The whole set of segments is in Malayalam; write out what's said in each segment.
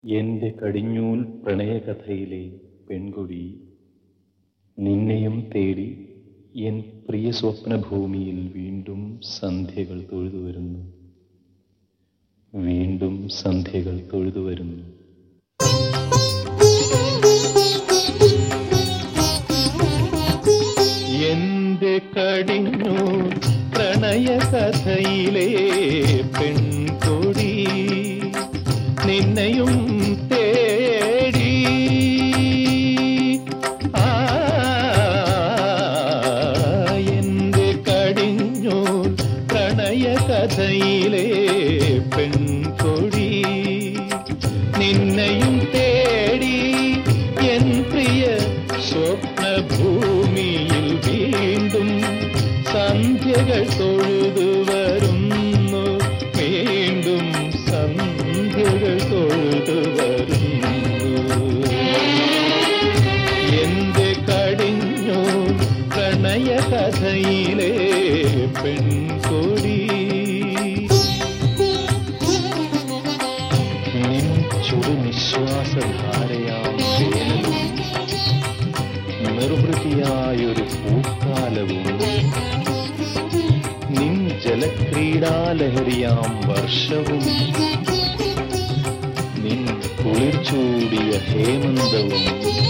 എന്റെ കടിഞ്ഞൂൽ പ്രണയകഥയിലെ പെൺകുടി നിന്നെയും തേടി എൻ പ്രിയ സ്വപ്നഭൂമിയിൽ വീണ്ടും സന്ധ്യകൾ തൊഴുതു വരുന്നു വീണ്ടും സന്ധ്യകൾ തൊഴുതു വരുന്നു എന്റെ കടിഞ്ഞു പ്രണയകഥയിലെ പെൺകൊടി നിന്നെയും തേടി ആ എന്റെ കടിഞ്ഞു പ്രണയകഥയിലെ പെൺകൊടി നിന്നെയും തേടി എൻ പ്രിയ സ്വപ്നഭൂമിയിൽ വീണ്ടും സന്ധ്യകൾ തൊഴുതു വരുന്നു വീണ്ടും സന്ധ്യകൾ തൊഴുതു വരുന്നു എന്റെ കടിഞ്ഞു പ്രണയകഥയിലെ പെൺകൊടി നിൻ ചുടുനിശ്വാസധാരയാം വേനലും നിർവൃതിയായൊരു പൂക്കാലവും നിൻ ജലക്രീഡാലഹരിയാം വർഷവും നിൻ കുളിർ ചൂടിയ ഹേമന്തവും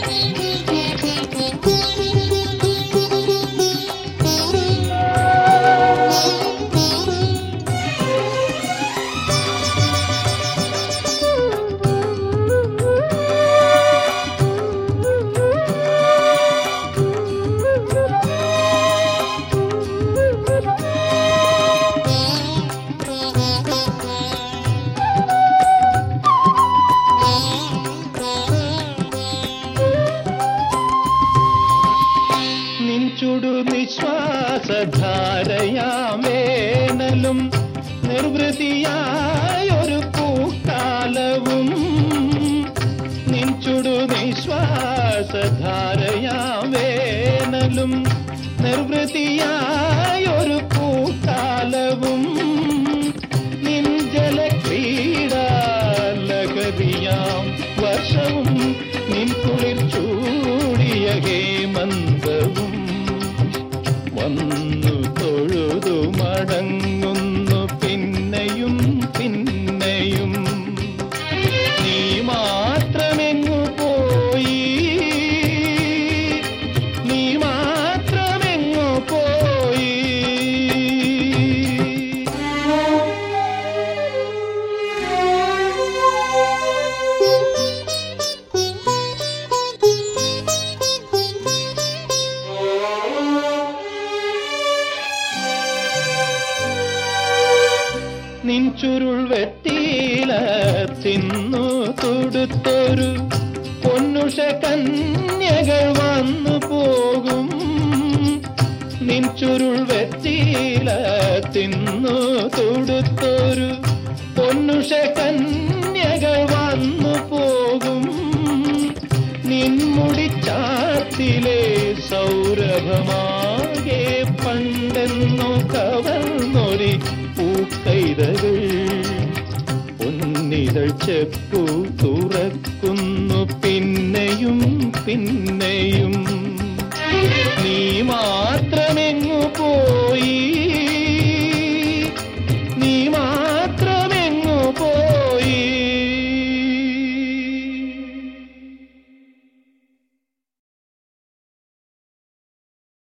നിൻ ചുടു നിശ്വാസധാരയാമേനലും നിർവൃതിയായൊരു പൂക്കാലവും നിൻ ചുടു നിശ്വാസധാരയാമേനലും നിർവൃതിയായൊരു പൂക്കാലവും നിൻ ജലക്രീഡാലകരിയാം വർഷവും നിൻ കുളിർ ചൂടിയ ഹേമന്തവും വന്നു തൊഴുതു മടങ്ങുന്നു പിന്നെയും പിന്നെയും നീ മാത്രമെങ്ങു പോയി നീ മാത്രമെങ്ങു പോയി നിൻ ചുരുൾ വെട്ടിയില തിന്നു തുടുത്തൊരു പൊന്നുഷ കന്യകൾ വന്നു പോകും നിൻ ചുരുൾ വെട്ടിയില തിന്നു തുടുത്തൊരു പൊന്നുഷ കന്യകൾ വന്നു പോകും നിൻമുടിച്ചാത്തിലെ സൗരഭമാകെ പണ്ടെന്നു കവർന്നൊരി പൂക്കൈതകൾ പൊന്നിതൾ ചെപ്പു തുറക്കുന്നു പിന്നെയും പിന്നെ